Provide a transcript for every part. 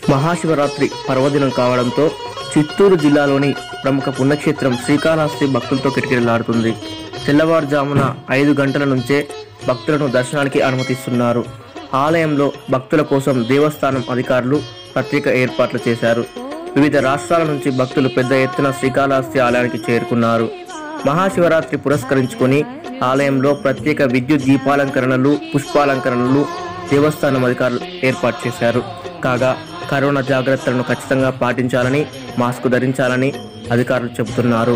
మహాశివరాత్రి పర్వదినం కావడంతో చిత్తూరు జిల్లాలోని ప్రముఖ పుణ్యక్షేత్రం శ్రీకాళహస్తి భక్తులతో కిటకిటలాడుతుంది తెల్లవారుజామున ఐదు గంటల నుంచే భక్తులను దర్శనానికి అనుమతిస్తున్నారు ఆలయంలో భక్తుల కోసం దేవస్థానం అధికారులు ప్రత్యేక ఏర్పాట్లు చేశారు వివిధ రాష్ట్రాల నుంచి భక్తులు పెద్ద ఎత్తున శ్రీకాళహస్తి ఆలయానికి చేరుకున్నారు మహాశివరాత్రి పురస్కరించుకొని ఆలయంలో ప్రత్యేక విద్యుత్ దీపాలంకరణలు పుష్పాలంకరణలు దేవస్థానం అధికారులు ఏర్పాటు చేశారు కాగా కరోనా జాగ్రత్తలను ఖచ్చితంగా పాటించాలని మాస్క్ ధరించాలని అధికారులు చెబుతున్నారు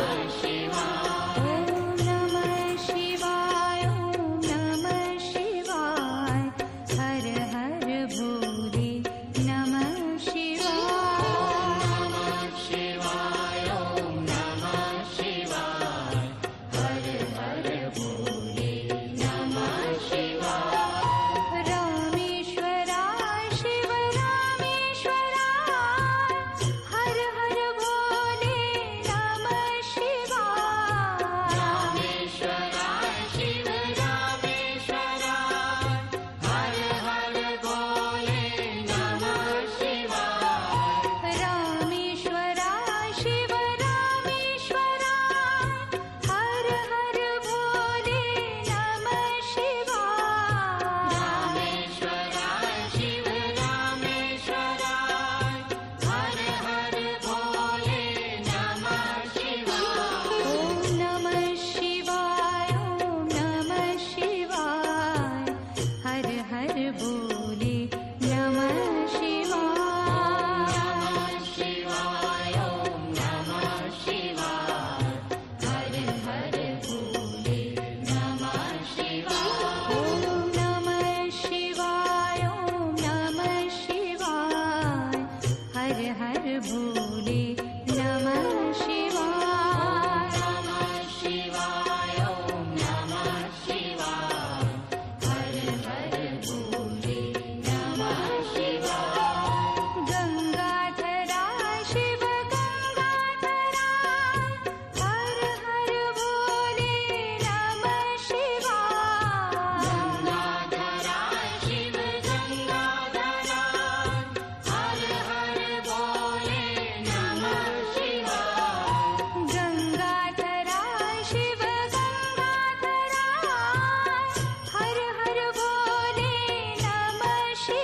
शिवाय नमः शिवाय हर हर भोले नमः शिवाय रामेश्वराय शिव रामेश्वराय हर हर भोले नमः शिवाय रामेश्वराय शिव रामेश्वराय हर हर भोले नमः शिवाय रामेश्वराय शिव रामेश्वराय हर हर भोले नमः शिवाय रामेश्वराय शिव रामेश्वराय हर हर भोले नमः शिवाय ॐ नमः शिवाय ॐ नमः शिवाय हर हर भोले नमः शिवाय शिवाय ॐ नमः शिवाय हर हर भोले नमः शिवाय ॐ नमः शिवाय ॐ नमः शिवाय हर हर भोले नमः शिवाय नमः शिवाय ॐ नमः शिवाय हर हर भोले नमः शिवाय गंगाधरा शिव गंगाधरा हर हर भोले नमः शिवाय गंगाधरा शिव गंगाधरा हर हर भोले नमः शिवाय गंगाधरा शिव गंगाधरा हर हर भोले नमः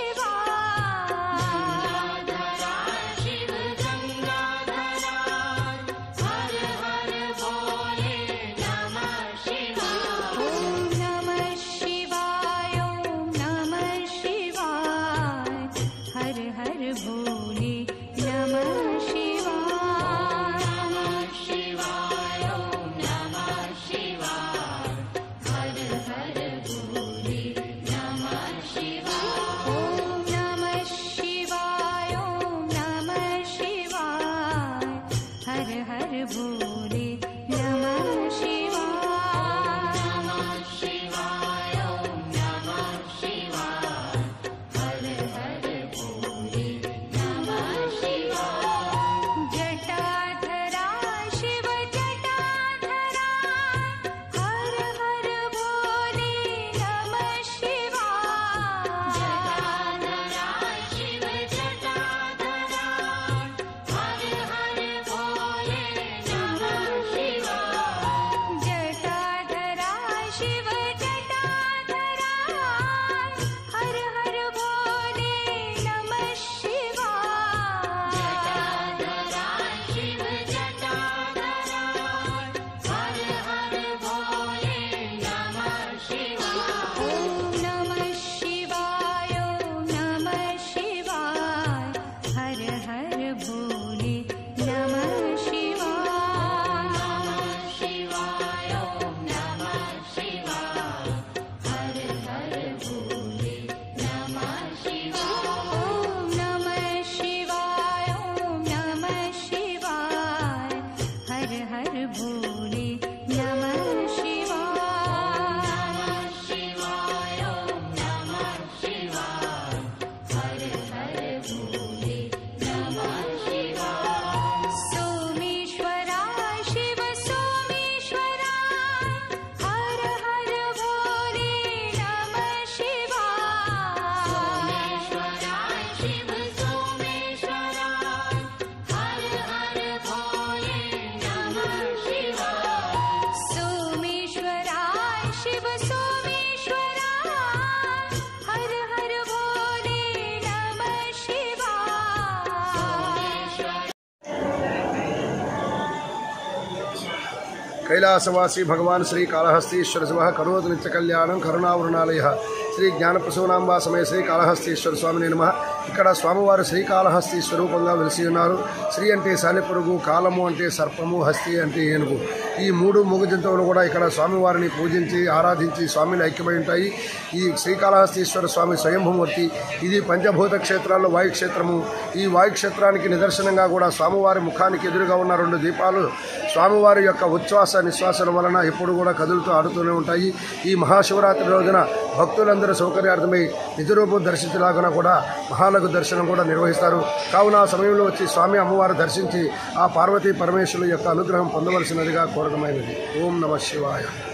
शिवाय गंगाधरा शिव गंगाधरा हर हर भोले नमः शिवाय ॐ नमः शिवाय ॐ नमः शिवाय हर हर भोले नमः शिवाय नमः शिवाय ॐ नमः शिवाय हर हर भोले नमः शिवाय ॐ नमः शिवाय ॐ नमः शिवाय हर हर भोले नमः शिवाय नमः शिवाय ॐ नमः शिवाय हर हर भोले नमः शिवाय जटाधरा शिव जटाधरा हर हर भोले नमः शिवाय जटाधरा शिव जटाधरा हर हर भोले नमः शिवाय కైలాసవాసి భగవాన్ శ్రీ కాళహస్తీశ్వర శివ కరోతు నిత్య కళ్యాణం కరుణావృణాలయ శ్రీ జ్ఞానప్రసూనాంబా సమయ శ్రీ కాళహస్తీశ్వర స్వామిని నమ ఇక్కడ స్వామివారు శ్రీకాళహస్తి స్వరూపంగా వెలిసి ఉన్నారు శ్రీ అంటే సాలెపురుగు కాలము అంటే సర్పము హస్తి అంటే ఏనుగు ఈ మూడు మూగ జంతువులు కూడా ఇక్కడ స్వామివారిని పూజించి ఆరాధించి స్వామిని ఐక్యమై ఉంటాయి ఈ శ్రీకాళహస్తీశ్వర స్వామి స్వయంభూమూర్తి ఇది పంచభూత క్షేత్రాల్లో వాయుక్షేత్రము ఈ వాయుక్షేత్రానికి నిదర్శనంగా కూడా స్వామివారి ముఖానికి ఎదురుగా ఉన్న రెండు దీపాలు స్వామివారి యొక్క ఉచ్ఛ్వాస నిశ్వాసాల వలన ఎప్పుడు కూడా కదులుతూ ఆడుతూనే ఉంటాయి ఈ మహాశివరాత్రి రోజున భక్తులందరూ సౌకర్యార్థమై నిజరూపం దర్శించలాగున కూడా మహానగు దర్శనం కూడా నిర్వహిస్తారు కావున ఆ సమయంలో వచ్చి స్వామి అమ్మవారు దర్శించి ఆ పార్వతీ పరమేశ్వరుల యొక్క అనుగ్రహం పొందవలసినదిగా కోరడమైనది ఓం నమ శివాయ